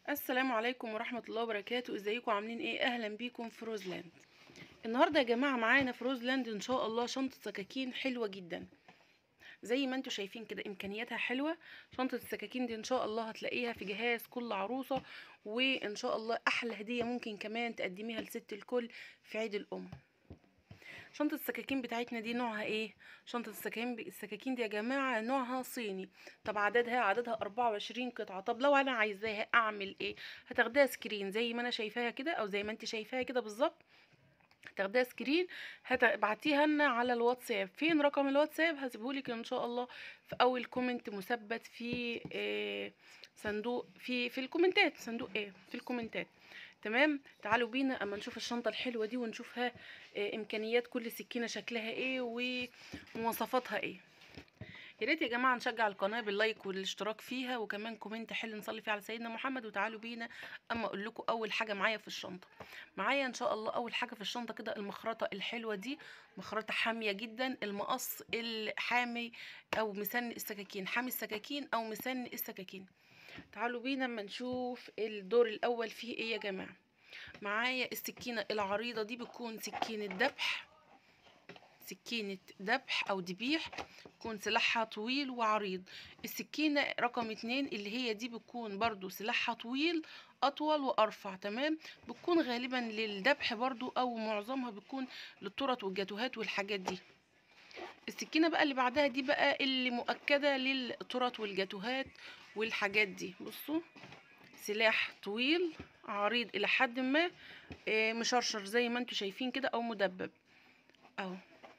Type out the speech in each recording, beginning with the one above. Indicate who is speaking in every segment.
Speaker 1: السلام عليكم ورحمة الله وبركاته ازيكم عاملين ايه اهلا بيكم في روزلاند النهاردة يا جماعة معانا في روزلاند ان شاء الله شنطة سكاكين حلوة جدا زي ما انتوا شايفين كده امكانياتها حلوة شنطة السكاكين دي ان شاء الله هتلاقيها في جهاز كل عروسة وان شاء الله احلى هدية ممكن كمان تقدميها لست الكل في عيد الام شنطة السكاكين بتاعتنا دي نوعها ايه شنطة السكاكين السكاكين دي يا جماعة نوعها صيني طب عددها عددها 24 قطعة طب لو انا عايزاها اعمل ايه هتاخديها سكرين زي ما انا شايفاها كده او زي ما انت شايفاها كده بالظبط هتاخديها سكرين هتبعتيها لنا على الواتساب فين رقم الواتساب هسيبهولك ان شاء الله في اول كومنت مثبت في آه صندوق في في الكومنتات صندوق ايه في الكومنتات تمام تعالوا بينا اما نشوف الشنطه الحلوه دي ونشوفها آه امكانيات كل سكينه شكلها ايه ومواصفاتها ايه يا ريت يا جماعه نشجع القناه باللايك والاشتراك فيها وكمان كومنت حلو نصلي فيه على سيدنا محمد وتعالوا بينا اما اقول لكم اول حاجه معايا في الشنطه معايا ان شاء الله اول حاجه في الشنطه كده المخرطه الحلوه دي مخرطه حاميه جدا المقص الحامي او مسن السكاكين حامي السكاكين او مسن السكاكين تعالوا بينا اما نشوف الدور الاول فيه ايه يا جماعه معايا السكينه العريضه دي بتكون سكينه ذبح سكينة ذبح أو ذبيح بيكون سلاحها طويل وعريض السكينة رقم اتنين اللي هي دي بتكون برضو سلاحها طويل أطول وأرفع تمام بتكون غالبا للذبح برضو أو معظمها بتكون للطرط والجاتوهات والحاجات دي السكينة بقى اللي بعدها دي بقى اللي مؤكدة للطرط والجاتوهات والحاجات دي بصوا سلاح طويل عريض إلى حد ما مشرشر زي ما انتوا شايفين كده أو مدبب أهو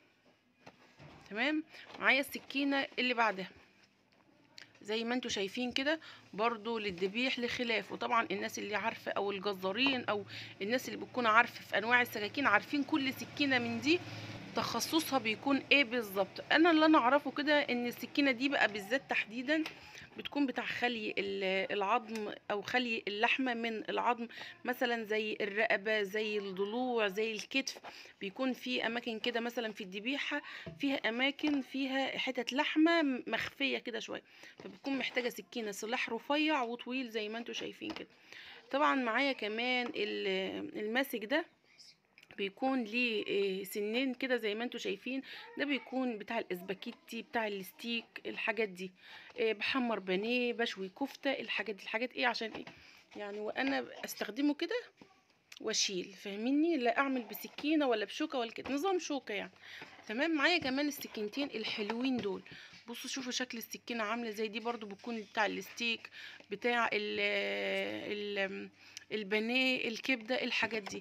Speaker 1: تمام معايا السكينة اللي بعدها زي ما انتوا شايفين كده برضو للذبيح لخلاف وطبعا الناس اللي عارفة او الجزارين او الناس اللي بتكون عارفة في انواع السكاكين عارفين كل سكينة من دي تخصصها بيكون ايه بالظبط انا اللي انا اعرفه كده ان السكينة دي بقى بالذات تحديدا بتكون بتاع خلي العظم او خلي اللحمه من العظم مثلا زي الرقبه زي الضلوع زي الكتف بيكون في اماكن كده مثلا في الذبيحه فيها اماكن فيها حتت لحمه مخفيه كده شويه فبتكون محتاجه سكينه سلاح رفيع وطويل زي ما انتم شايفين كده طبعا معايا كمان الماسك ده بيكون ليه سنين كده زي ما انتوا شايفين ده بيكون بتاع الاسباجيتي بتاع الستيك الحاجات دي بحمر بانيه بشوي كفته الحاجات دي الحاجات ايه عشان ايه يعني وانا استخدمه كده واشيل فاهميني لا اعمل بسكينه ولا بشوكه ولا كده نظام شوكه يعني تمام معايا كمان السكينتين الحلوين دول بصوا شوفوا شكل السكينه عامله زي دي برضو بتكون بتاع الستيك بتاع ال ال البانيه الكبده الحاجات دي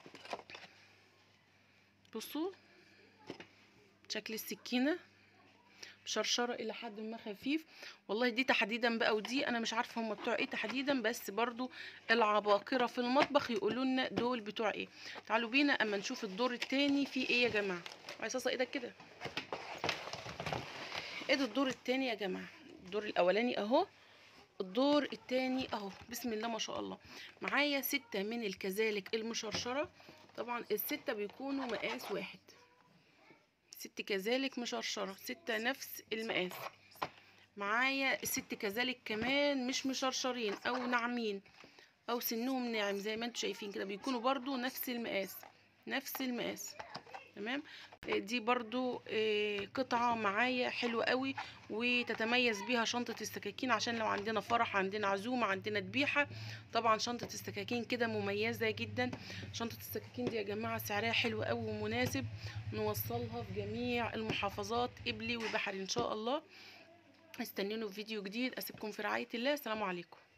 Speaker 1: بصوا شكل السكينه مشرشره الى حد ما خفيف والله دي تحديدا بقى ودي انا مش عارفه هم بتوع ايه تحديدا بس برضو العباقره في المطبخ يقولوا لنا دول بتوع ايه تعالوا بينا اما نشوف الدور التاني فيه ايه يا جماعه عصاصه ايدك كده ايه الدور التاني يا جماعه الدور الاولاني اهو الدور التاني اهو بسم الله ما شاء الله معايا ستة من الكذلك المشرشره طبعا الستة بيكونوا مقاس واحد ست كذلك مشرشرة ستة نفس المقاس معايا الست كذلك كمان مش مشرشرين او ناعمين او سنهم ناعم زي ما انتوا شايفين كده بيكونوا برضو نفس المقاس نفس المقاس تمام دي برضو قطعة معايا حلوة قوي وتتميز بيها شنطة السكاكين عشان لو عندنا فرح عندنا عزومة عندنا ذبيحة طبعا شنطة السكاكين كده مميزة جدا شنطة السكاكين دي يا جماعة سعرها حلو قوي ومناسب نوصلها في جميع المحافظات قبلي وبحري ان شاء الله استنونوا في فيديو جديد اسيبكم في رعاية الله السلام عليكم